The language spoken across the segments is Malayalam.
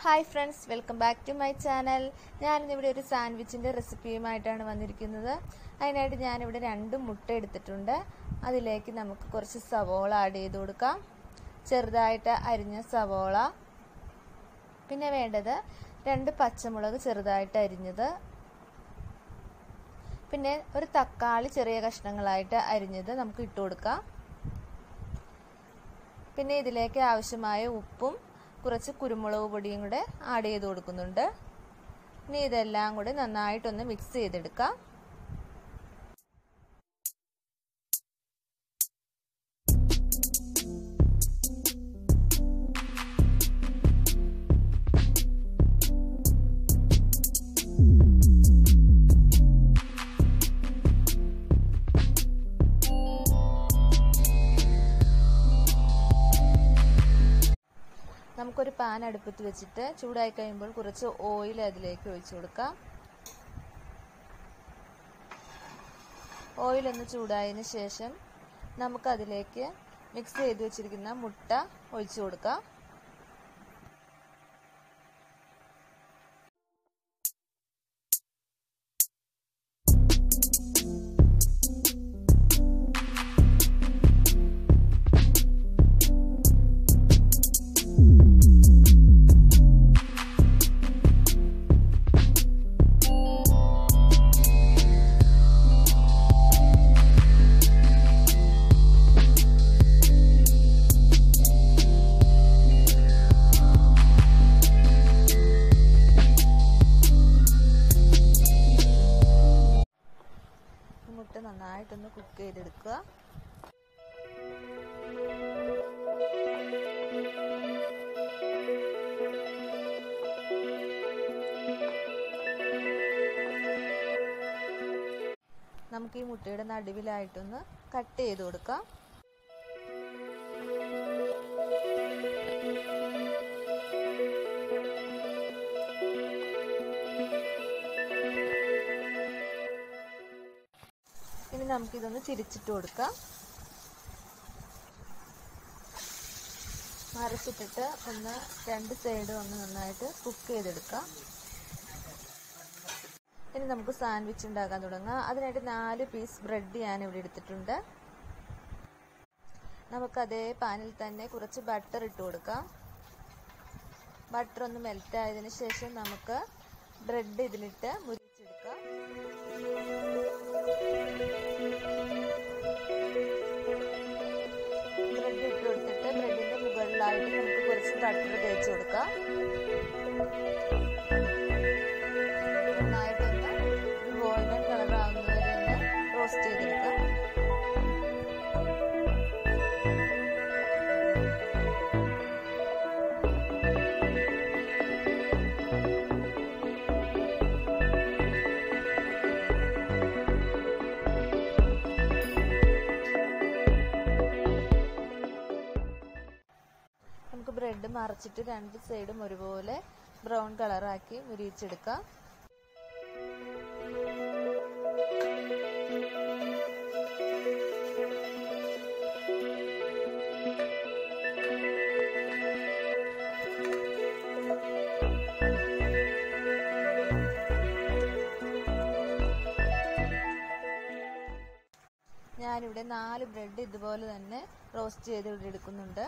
hi friends welcome back to my channel ഞാനിന്നിവിടെ ഒരു സാൻഡ്വിച്ചിൻ്റെ റെസിപ്പിയുമായിട്ടാണ് വന്നിരിക്കുന്നത് അതിനായിട്ട് ഞാനിവിടെ രണ്ട് മുട്ട എടുത്തിട്ടുണ്ട് അതിലേക്ക് നമുക്ക് കുറച്ച് സവോള ആഡ് ചെയ്ത് കൊടുക്കാം ചെറുതായിട്ട് അരിഞ്ഞ സവോള പിന്നെ വേണ്ടത് രണ്ട് പച്ചമുളക് ചെറുതായിട്ട് അരിഞ്ഞത് പിന്നെ ഒരു തക്കാളി ചെറിയ കഷ്ണങ്ങളായിട്ട് അരിഞ്ഞത് നമുക്ക് ഇട്ട് കൊടുക്കാം പിന്നെ ഇതിലേക്ക് ആവശ്യമായ ഉപ്പും കുറച്ച് കുരുമുളക് പൊടിയും കൂടെ ആഡ് ചെയ്ത് കൊടുക്കുന്നുണ്ട് ഇനി ഇതെല്ലാം കൂടി നന്നായിട്ടൊന്ന് മിക്സ് ചെയ്തെടുക്കാം നമുക്കൊരു പാൻ അടുപ്പത്ത് വെച്ചിട്ട് ചൂടായി കഴിയുമ്പോൾ കുറച്ച് ഓയിൽ അതിലേക്ക് ഒഴിച്ചു കൊടുക്കാം ഓയിൽ ഒന്ന് ചൂടായതിന് ശേഷം നമുക്കതിലേക്ക് മിക്സ് ചെയ്ത് വെച്ചിരിക്കുന്ന മുട്ട ഒഴിച്ചു കൊടുക്കാം മുട്ട നന്നായിട്ടൊന്ന് കുക്ക് ചെയ്തെടുക്കുക നമുക്ക് ഈ മുട്ടയുടെ നടുവിലായിട്ടൊന്ന് കട്ട് ചെയ്ത് കൊടുക്കാം ഇനി നമുക്കിതൊന്ന് തിരിച്ചിട്ട് കൊടുക്കാം മറിച്ചിട്ടിട്ട് ഒന്ന് രണ്ട് സൈഡും ഒന്ന് നന്നായിട്ട് കുക്ക് ചെയ്തെടുക്കാം ഇനി നമുക്ക് സാൻഡ്വിച്ച് ഉണ്ടാക്കാൻ തുടങ്ങാം അതിനായിട്ട് നാല് പീസ് ബ്രെഡ് ഞാൻ ഇവിടെ എടുത്തിട്ടുണ്ട് നമുക്ക് അതേ പാനിൽ തന്നെ കുറച്ച് ബട്ടർ ഇട്ട് കൊടുക്കാം ബട്ടർ ഒന്ന് മെൽറ്റ് ആയതിനു ശേഷം നമുക്ക് ബ്രെഡ് ഇതിലിട്ട് മുരിച്ചെടുക്കാം ബ്രെഡ് ഇട്ട് കൊടുത്തിട്ട് ബ്രെഡിന്റെ മുകളിലായിട്ട് നമുക്ക് കുറച്ച് ബട്ടർ തേച്ച് കൊടുക്കാം നന്നായിട്ടൊന്ന് ഗോൾഡൻ കളർ ആവുന്നവരെ ഒന്ന് റോസ്റ്റ് ചെയ്തെടുക്കാം നമുക്ക് ബ്രെഡ് മറച്ചിട്ട് രണ്ട് സൈഡും ഒരുപോലെ ബ്രൗൺ കളറാക്കി മുരിയിച്ചെടുക്കാം ഞാനിവിടെ നാല് ബ്രെഡ് ഇതുപോലെ തന്നെ റോസ്റ്റ് ചെയ്ത് ഇവിടെ എടുക്കുന്നുണ്ട്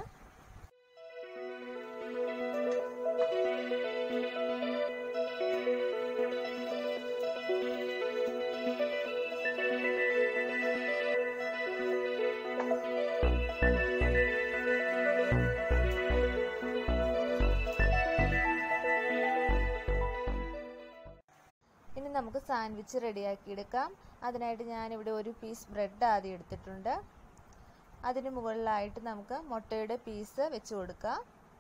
ഇനി നമുക്ക് സാൻഡ്വിച്ച് റെഡിയാക്കി എടുക്കാം അതിനായിട്ട് ഞാനിവിടെ ഒരു പീസ് ബ്രെഡ് ആദ്യം എടുത്തിട്ടുണ്ട് അതിന് മുകളിലായിട്ട് നമുക്ക് മുട്ടയുടെ പീസ് വെച്ച് കൊടുക്കാം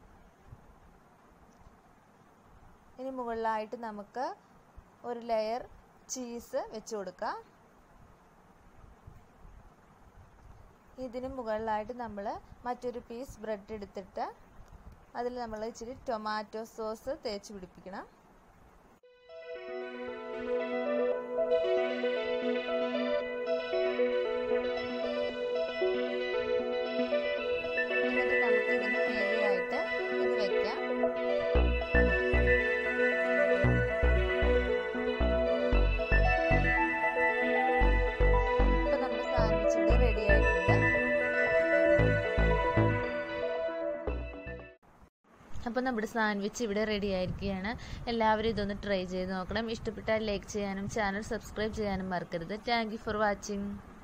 ഇനി മുകളിലായിട്ട് നമുക്ക് ഒരു ലെയർ ചീസ് വെച്ച് കൊടുക്കാം ഇതിന് മുകളിലായിട്ട് നമ്മൾ മറ്റൊരു പീസ് ബ്രെഡ് എടുത്തിട്ട് അതിൽ നമ്മൾ ഇച്ചിരി ടൊമാറ്റോ സോസ് തേച്ച് പിടിപ്പിക്കണം എന്നിട്ട് നമുക്ക് ഇതിന് മേലെയായിട്ട് ഇത് വെക്കാം അപ്പോൾ നമ്മുടെ സാൻഡ്വിച്ച് ഇവിടെ റെഡി ആയിരിക്കുകയാണ് എല്ലാവരും ഇതൊന്ന് ട്രൈ ചെയ്ത് നോക്കണം ഇഷ്ടപ്പെട്ടാൽ ലൈക്ക് ചെയ്യാനും ചാനൽ സബ്സ്ക്രൈബ് ചെയ്യാനും മറക്കരുത് താങ്ക് ഫോർ വാച്ചിങ്